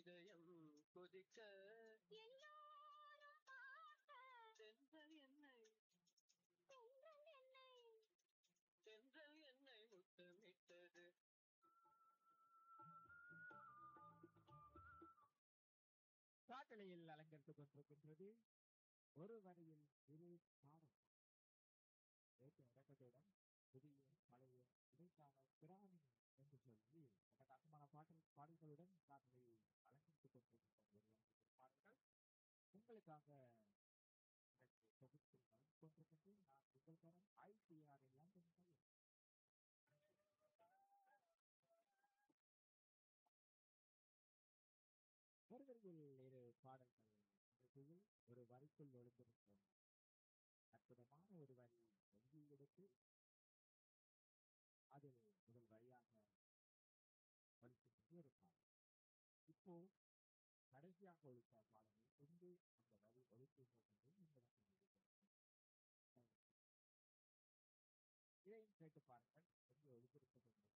இதயம் கொதிக்க எல்லாரும் பார்க்க தென்றல் என்னை தென்றல் என்னை தென்றல் என்னை முத்தமிட்டது காட்டலையில் அலங்கரித்துக் கொண்டிருக்கின்றது ஒரு வரியில் இரு பாடல் ஏற்ற இறக்கத்துடன் புதிய பழைய இடைக்கால பிராணி என்று சொல்லி அட்டகாசமான பாடல் பாடல்களுடன் காட்டலை அலங்கரித்துக் கொண்டிருக்கின்ற ஒரு பாடல்கள் உங்களுக்காக இன்றைக்கு தொகுத்து வழங்கிக் கொண்டிருக்கின்றேன் நான் உங்கள் தரம் ஐசிஆர் லண்டன் மையம் ஒரு வரியில் இரு பாடல்கள் நிகழ்ச்சியில் ஒரு வரிக்குள் ஒளிந்திருக்கும் அற்புதமான ஒரு வரி எழுதி எடுத்து அதில் முதல் வரியாக ஒழிக்கின்றது ஒரு பாடல் இப்போ கடைசியாக ஒழித்த பாடலை எங்கு அந்த வரி ஒழிக்கின்றது என்று உங்களுக்கு நினைக்கிறேன் இதையும் கேட்டு பாருங்கள் எங்கு ஒழித்திருக்கிறது